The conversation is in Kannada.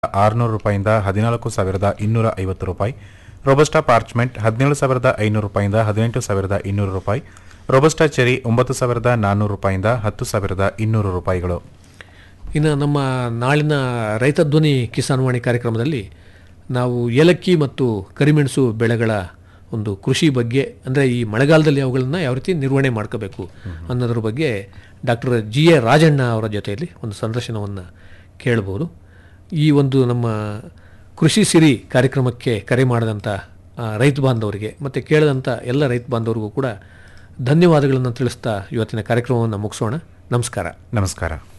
ಆರುನೂರು ರೂಪಾಯಿಂದ ಹದಿನಾಲ್ಕು ಸಾವಿರದ ಇನ್ನೂರ ಐವತ್ತು ರೂಪಾಯಿ ರೋಬಸ್ಟಾ ಪಾರ್ಚ್ಮೆಂಟ್ ಹದಿನೇಳು ಸಾವಿರದ ಐನೂರು ರೂಪಾಯಿಂದ ಹದಿನೆಂಟು ಸಾವಿರದ ಇನ್ನೂರು ರೂಪಾಯಿ ರೋಬಸ್ಟಾ ಚೆರಿ ಒಂಬತ್ತು ಸಾವಿರದ ನಾನ್ನೂರು ರೂಪಾಯಿಂದ ಹತ್ತು ಸಾವಿರದ ಇನ್ನೂರು ರೂಪಾಯಿಗಳು ಇನ್ನು ನಮ್ಮ ನಾಳಿನ ರೈತ ಧ್ವನಿ ಕಿಸಾನ್ ವಾಣಿ ಕಾರ್ಯಕ್ರಮದಲ್ಲಿ ನಾವು ಏಲಕ್ಕಿ ಮತ್ತು ಕರಿಮೆಣಸು ಬೆಳೆಗಳ ಒಂದು ಕೃಷಿ ಬಗ್ಗೆ ಅಂದರೆ ಈ ಮಳೆಗಾಲದಲ್ಲಿ ಅವುಗಳನ್ನು ಯಾವ ರೀತಿ ನಿರ್ವಹಣೆ ಮಾಡ್ಕೋಬೇಕು ಅನ್ನೋದ್ರ ಬಗ್ಗೆ ಡಾಕ್ಟರ್ ಜಿ ಎ ರಾಜಣ್ಣ ಅವರ ಜೊತೆಯಲ್ಲಿ ಒಂದು ಸಂದರ್ಶನವನ್ನು ಕೇಳ್ಬೋದು ಈ ಒಂದು ನಮ್ಮ ಕೃಷಿ ಸಿರಿ ಕಾರ್ಯಕ್ರಮಕ್ಕೆ ಕರೆ ಮಾಡಿದಂಥ ಆ, ರೈತ ಬಾಂಧವರಿಗೆ ಮತ್ತು ಕೇಳಿದಂಥ ಎಲ್ಲ ರೈತ ಬಾಂಧವರಿಗೂ ಕೂಡ ಧನ್ಯವಾದಗಳನ್ನು ತಿಳಿಸ್ತಾ ಇವತ್ತಿನ ಕಾರ್ಯಕ್ರಮವನ್ನು ಮುಗಿಸೋಣ ನಮಸ್ಕಾರ ನಮಸ್ಕಾರ